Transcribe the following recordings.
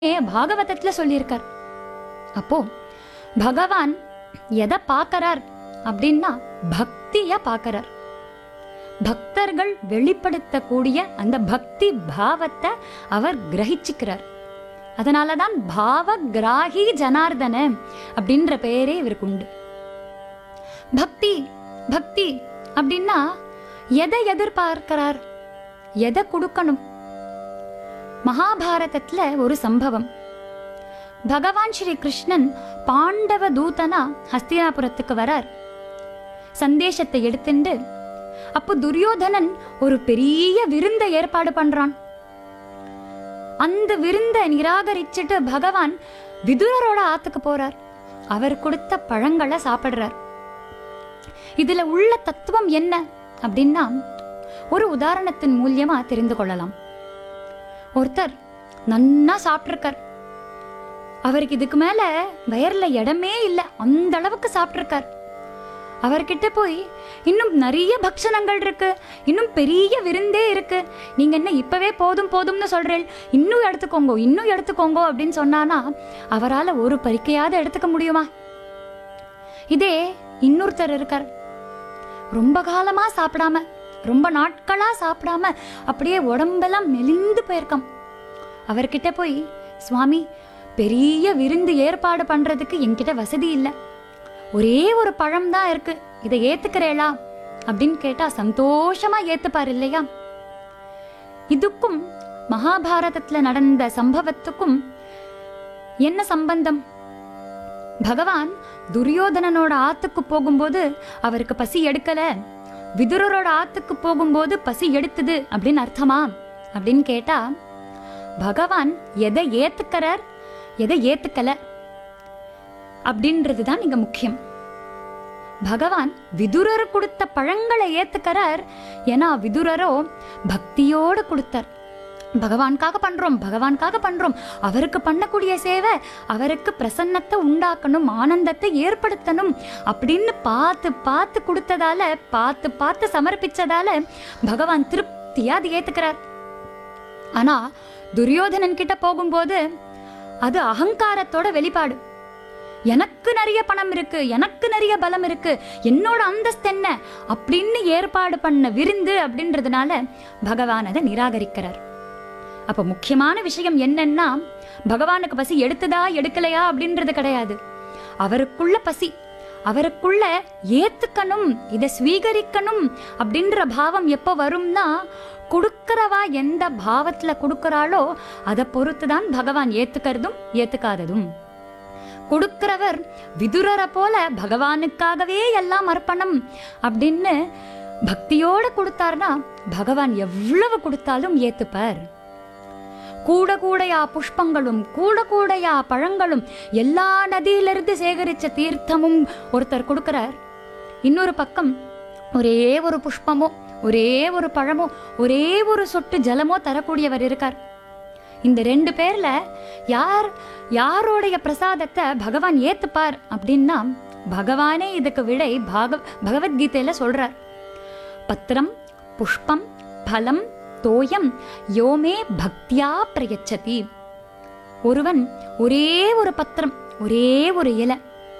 பாகவதத்துல சொல்லியிருக்கார் அப்போ பகவான் எதை பார்க்கறார் அப்படின்னா பக்திய பார்க்கறார் பக்தர்கள் வெளிப்படுத்தக்கூடிய அந்த பக்தி பாவத்தை அவர் கிரகிச்சுக்கிறார் அதனாலதான் பாவ கிராகி ஜனார்தன அப்படின்ற பெயரே இவருக்கு உண்டு பக்தி பக்தி அப்படின்னா எதை எதிர்பார்க்கிறார் எதை கொடுக்கணும் மகாபாரதத்துல ஒரு சம்பவம் பகவான் ஸ்ரீ கிருஷ்ணன் பாண்டவ தூதனா ஹஸ்தினாபுரத்துக்கு வரார் சந்தேஷத்தை எடுத்துண்டு அப்போ துரியோதனன் ஒரு பெரிய விருந்த ஏற்பாடு பண்றான் அந்த விருந்த நிராகரிச்சுட்டு பகவான் விதுரரோட ஆத்துக்கு போறார் அவர் கொடுத்த பழங்களை சாப்பிடுறார் இதுல உள்ள தத்துவம் என்ன அப்படின்னா ஒரு உதாரணத்தின் மூலியமா தெரிந்து கொள்ளலாம் ஒருத்தர் நன்னா சாப்பிட்டிருக்கார் அவருக்கு இதுக்கு மேல வயர்ல இடமே இல்லை அந்த அளவுக்கு சாப்பிட்டிருக்கார் அவர்கிட்ட போய் இன்னும் நிறைய பக்ஷணங்கள் இருக்கு இன்னும் பெரிய விருந்தே இருக்கு நீங்க என்ன இப்பவே போதும் போதும்னு சொல்றேன் இன்னும் எடுத்துக்கோங்க இன்னும் எடுத்துக்கோங்க அப்படின்னு சொன்னானா அவரால ஒரு பறிக்கையாவது எடுத்துக்க முடியுமா இதே இன்னொருத்தர் இருக்கார் ரொம்ப காலமா சாப்பிடாம ரொம்ப நாட்களா சாப்பிடாம அப்படியே உடம்பெல்லாம் மெலிந்து போயிருக்கான் அவர்கிட்ட போய் சுவாமி பெரிய விருந்து ஏற்பாடு பண்றதுக்கு என்கிட்ட வசதி இல்லை ஒரே ஒரு பழம் தான் இருக்கு இதை ஏத்துக்கிறேளா அப்படின்னு கேட்டா சந்தோஷமா ஏத்துப்பார் இல்லையா இதுக்கும் மகாபாரதத்துல நடந்த சம்பவத்துக்கும் என்ன சம்பந்தம் பகவான் துரியோதனனோட ஆத்துக்கு போகும்போது அவருக்கு பசி எடுக்கல விதுரரோட ஆத்துக்கு போகும்போது பசி எடுத்தது அப்படின்னு அர்த்தமா அப்படின்னு கேட்டா பகவான் எதை ஏத்துக்கிறார் எதை ஏத்துக்கல அப்படின்றது தான் இங்க முக்கியம் பகவான் விதுரர் கொடுத்த பழங்களை ஏத்துக்கிறார் ஏன்னா விதுரரோ பக்தியோடு கொடுத்தார் பகவான்காக பண்றோம் பகவான்காக பண்றோம் அவருக்கு பண்ணக்கூடிய சேவை அவருக்கு பிரசன்னத்தை உண்டாக்கணும் ஆனந்தத்தை ஏற்படுத்தணும் அப்படின்னு பார்த்து பார்த்து கொடுத்ததால பார்த்து பார்த்து சமர்ப்பிச்சதால பகவான் திருப்தியா அது ஏத்துக்கிறார் ஆனா துரியோதனன் கிட்ட போகும்போது அது அகங்காரத்தோட வெளிப்பாடு எனக்கு நிறைய பணம் இருக்கு எனக்கு நிறைய பலம் இருக்கு என்னோட அந்தஸ்து என்ன அப்படின்னு ஏற்பாடு பண்ண விருந்து அப்படின்றதுனால பகவான் அதை நிராகரிக்கிறார் அப்ப முக்கியமான விஷயம் என்னன்னா பகவானுக்கு பசி எடுத்ததா எடுக்கலையா அப்படின்றது கிடையாது அவருக்குள்ள பசி அவருக்குள்ள ஏத்துக்கணும் இதை ஸ்வீகரிக்கணும் அப்படின்ற பாவம் எப்போ வரும்னா கொடுக்கறவா எந்த பாவத்துல கொடுக்கறாளோ அதை பொறுத்து தான் பகவான் ஏத்துக்கிறதும் ஏத்துக்காததும் கொடுக்கிறவர் விதுரரை போல பகவானுக்காகவே எல்லாம் அர்ப்பணம் அப்படின்னு பக்தியோட கொடுத்தார்னா பகவான் எவ்வளவு கொடுத்தாலும் ஏத்துப்பார் கூட கூடையா புஷ்பங்களும் கூட கூடையா பழங்களும் எல்லா நதியிலிருந்து சேகரிச்ச தீர்த்தமும் ஒருத்தர் கொடுக்கிறார் இன்னொரு பக்கம் ஒரே ஒரு புஷ்பமோ ஒரே ஒரு பழமோ ஒரே ஒரு சொட்டு ஜலமோ தரக்கூடியவர் இருக்கார் இந்த ரெண்டு பேர்ல யார் யாரோடைய பிரசாதத்தை பகவான் ஏத்துப்பார் அப்படின்னா பகவானே இதுக்கு விடை பாக பகவத்கீதையில சொல்றார் பத்திரம் புஷ்பம் பலம் தோயம் யோமே பக்தியா பிரயச்சதி ஒருவன் ஒரே ஒரு பத்திரம் ஒரே ஒரு இலை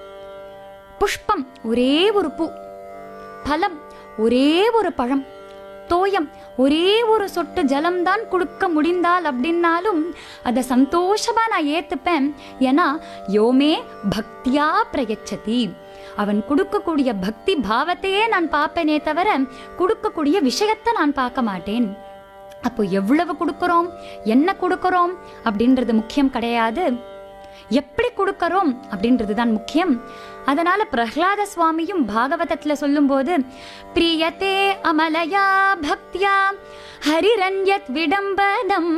புஷ்பம் ஒரே ஒரு பூ பலம் ஒரே ஒரு பழம் தோயம் ஒரே ஒரு சொட்டு ஜலம்தான் கொடுக்க முடிந்தால் அப்படின்னாலும் அதை சந்தோஷமா நான் ஏத்துப்பேன் ஏன்னா யோமே பக்தியா பிரயச்சதி அவன் கொடுக்கக்கூடிய பக்தி பாவத்தையே நான் பார்ப்பேனே தவிர கொடுக்கக்கூடிய விஷயத்தை நான் பார்க்க மாட்டேன் அப்போ எவ்வளவு கொடுக்கறோம் என்ன கொடுக்கறோம் அப்படின்றது முக்கியம் கிடையாது எப்படி கொடுக்கறோம் அப்படின்றது தான் முக்கியம் அதனால பிரஹ்லாத சுவாமியும் பாகவதத்துல சொல்லும்போது பிரியத்தே அமலயா பக்தியா ஹரிரண்யத் விடம்பனம்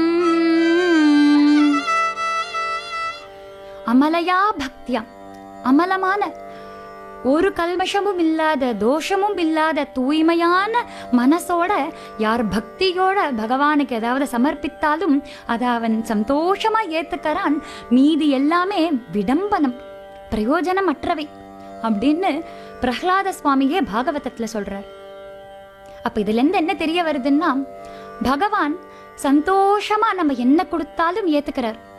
அமலயா பக்தியா அமலமான ஒரு கல்மஷமும் இல்லாத தோஷமும் இல்லாத தூய்மையான மனசோட யார் பக்தியோட பகவானுக்கு ஏதாவது சமர்ப்பித்தாலும் அதை அவன் சந்தோஷமா ஏத்துக்கறான் மீதி எல்லாமே விடம்பனம் பிரயோஜனமற்றவை அப்படின்னு பிரஹ்லாத சுவாமியே பாகவதத்துல சொல்றார் அப்ப இதுல இருந்து என்ன தெரிய வருதுன்னா பகவான் சந்தோஷமா நம்ம என்ன கொடுத்தாலும் ஏத்துக்கிறார்